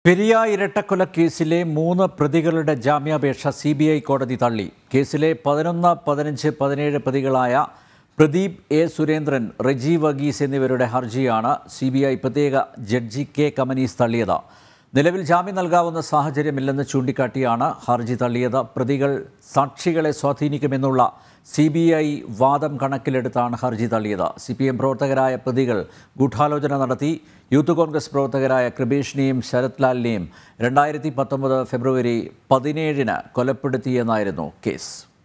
പെരിയ ഇരട്ടക്കൊലക്കേസിലെ മൂന്ന് പ്രതികളുടെ ജാമ്യാപേക്ഷ സി ബി ഐ കോടതി തള്ളി കേസിലെ പതിനൊന്ന് പതിനഞ്ച് പതിനേഴ് പ്രതികളായ പ്രദീപ് എ സുരേന്ദ്രൻ റെജി വഗീസ് എന്നിവരുടെ ഹർജിയാണ് സി ബി ഐ പ്രത്യേക ജഡ്ജി കെ കമനീസ് തള്ളിയത് നിലവിൽ ജാമ്യം നൽകാവുന്ന സാഹചര്യമില്ലെന്ന് ചൂണ്ടിക്കാട്ടിയാണ് ഹർജി തള്ളിയത് പ്രതികൾ സാക്ഷികളെ സ്വാധീനിക്കുമെന്നുള്ള സി ബി ഐ വാദം കണക്കിലെടുത്താണ് ഹർജി തള്ളിയത് സി പി എം പ്രവർത്തകരായ പ്രതികൾ ഗൂഢാലോചന നടത്തി യൂത്ത് കോൺഗ്രസ് പ്രവർത്തകരായ കൃപേഷിനെയും ശരത് ലാലിനെയും രണ്ടായിരത്തി പത്തൊമ്പത് ഫെബ്രുവരി പതിനേഴിന് കൊലപ്പെടുത്തിയെന്നായിരുന്നു കേസ്